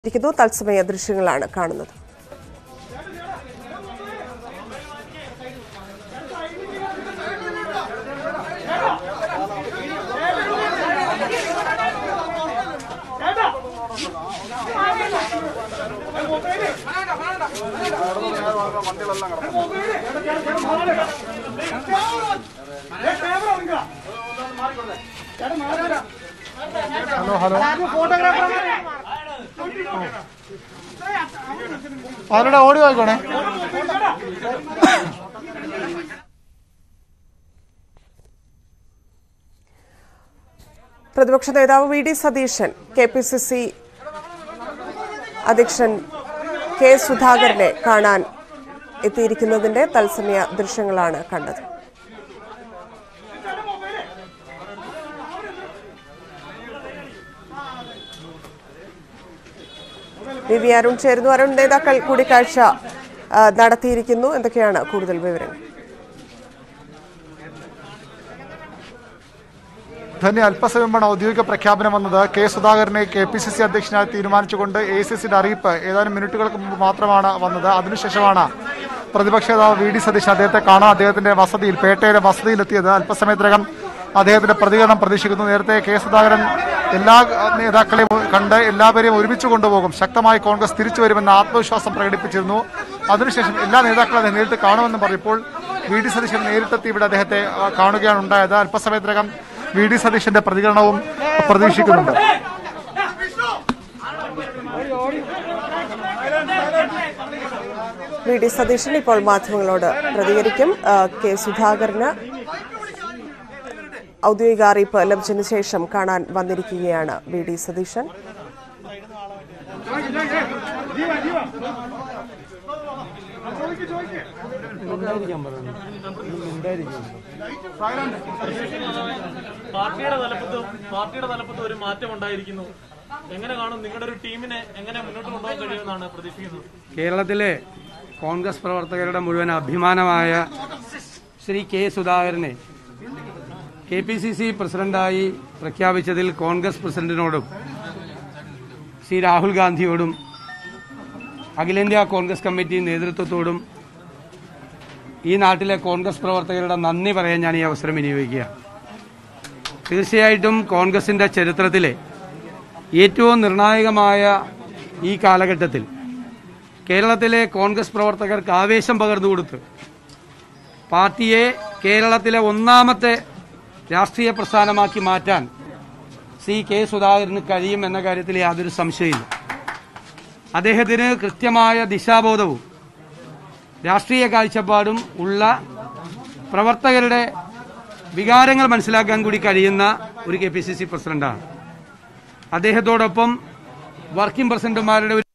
ഇരിക്കുന്നു തത്സമയ ദൃശ്യങ്ങളാണ് കാണുന്നത് ഹലോ ഹലോ അവരുടെ ഓടി ആയിക്കോണേ പ്രതിപക്ഷ നേതാവ് V D Satheesan K P C C അധ്യക്ഷൻ കെ സുധാകരനെ കാണാൻ എത്തിയിരിക്കുന്നതിന്റെ തത്സമയ ദൃശ്യങ്ങളാണ് കണ്ടത് വി വി അരുൺ ചേരുന്നു അരുൺ നേതാക്കൾ കൂടിക്കാഴ്ച ആ, നടത്തിയിരിക്കുന്നു എന്തൊക്കെയാണ് കൂടുതൽ വിവരങ്ങൾ ധന്യ അല്പസമയം മുമ്പാണ് ഔദ്യോഗിക പ്രഖ്യാപനം വന്നത് കെ സുധാകരനെ കെ പി സി സി അധ്യക്ഷനായി തീരുമാനിച്ചുകൊണ്ട് എ സി സിയുടെ അറിയിപ്പ് ഏതാനും മിനിറ്റുകൾക്ക് മുമ്പ് മാത്രമാണ് വന്നത് അതിനുശേഷമാണ് പ്രതിപക്ഷ നേതാവ് വി ഡി സതീശൻ അദ്ദേഹത്തെ കാണാൻ അദ്ദേഹത്തിന്റെ വസതിയിൽ പേട്ടയുടെ വസതിയിലെത്തിയത് അല്പസമയത്തിനകം അദ്ദേഹത്തിന്റെ പ്രതികരണം പ്രതീക്ഷിക്കുന്നു നേരത്തെ കെ സുധാകരൻ എല്ലാ നേതാക്കളെയും കണ്ട് എല്ലാവരെയും ഒരുമിച്ച് കൊണ്ടുപോകും ശക്തമായി കോൺഗ്രസ് തിരിച്ചു വരുമെന്ന ആത്മവിശ്വാസം പ്രകടിപ്പിച്ചിരുന്നു അതിനുശേഷം എല്ലാ നേതാക്കളും അദ്ദേഹം നേരിട്ട് കാണുമെന്ന് പറഞ്ഞപ്പോൾ വി ഡി സതീശൻ നേരിട്ടെത്തി ഇവിടെ അദ്ദേഹത്തെ ആ, കാണുകയാണ് ഉണ്ടായത് അല്പസമയത്തിനകം വി ഡി സതീശന്റെ പ്രതികരണവും പ്രതീക്ഷിക്കുന്നുണ്ട് വി ഡി സതീശൻ ഇപ്പോൾ മാധ്യമങ്ങളോട് പ്രതികരിക്കും ആ, കെ സുധാകരന് ഔദ്യോഗിക അറിയിപ്പ് ലഭിച്ചതിന് ശേഷം കാണാൻ വന്നിരിക്കുകയാണ് വി ഡി സതീശൻ പാർട്ടിയുടെ തലപ്പത്ത് പാർട്ടിയുടെ തലപ്പത്ത് ഒരു മാറ്റം ഉണ്ടായിരിക്കുന്നു എങ്ങനെ കാണും നിങ്ങളുടെ ഒരു ടീമിനെ എങ്ങനെ മുന്നോട്ട് കൊണ്ടുപോകാൻ കഴിയുമെന്നാണ് പ്രതീക്ഷിക്കുന്നത് കേരളത്തിലെ കോൺഗ്രസ് പ്രവർത്തകരുടെ മുഴുവൻ അഭിമാനമായ ശ്രീ കെ സുധാകരനെ കെ പി സി സി പ്രസിഡന്റായി പ്രഖ്യാപിച്ചതിൽ കോൺഗ്രസ് പ്രസിഡന്റിനോടും ശ്രീ രാഹുൽ ഗാന്ധിയോടും അഖിലേന്ത്യാ കോൺഗ്രസ് കമ്മിറ്റി നേതൃത്വത്തോടും ഈ നാട്ടിലെ കോൺഗ്രസ് പ്രവർത്തകരുടെ നന്ദി പറയാൻ ഞാൻ ഈ അവസരം വിനിയോഗിക്കുക തീർച്ചയായിട്ടും കോൺഗ്രസിന്റെ ചരിത്രത്തിലെ ഏറ്റവും നിർണായകമായ ഈ കാലഘട്ടത്തിൽ കേരളത്തിലെ കോൺഗ്രസ് പ്രവർത്തകർക്ക് ആവേശം പകർന്നു കൊടുത്ത് പാർട്ടിയെ കേരളത്തിലെ ഒന്നാമത്തെ രാഷ്ട്രീയ പ്രസ്ഥാനമാക്കി മാറ്റാൻ സി കെ സുധാകരന് കഴിയും എന്ന കാര്യത്തിൽ യാതൊരു സംശയമില്ല അദ്ദേഹത്തിന് കൃത്യമായ ദിശാബോധവും രാഷ്ട്രീയ കാഴ്ചപ്പാടും ഉള്ള പ്രവർത്തകരുടെ വികാരങ്ങൾ മനസ്സിലാക്കാൻ കൂടി കഴിയുന്ന ഒരു കെ പി സി സി പ്രസിഡന്റാണ് അദ്ദേഹത്തോടൊപ്പം വർക്കിംഗ് പ്രസിഡന്റുമാരുടെ ഒരു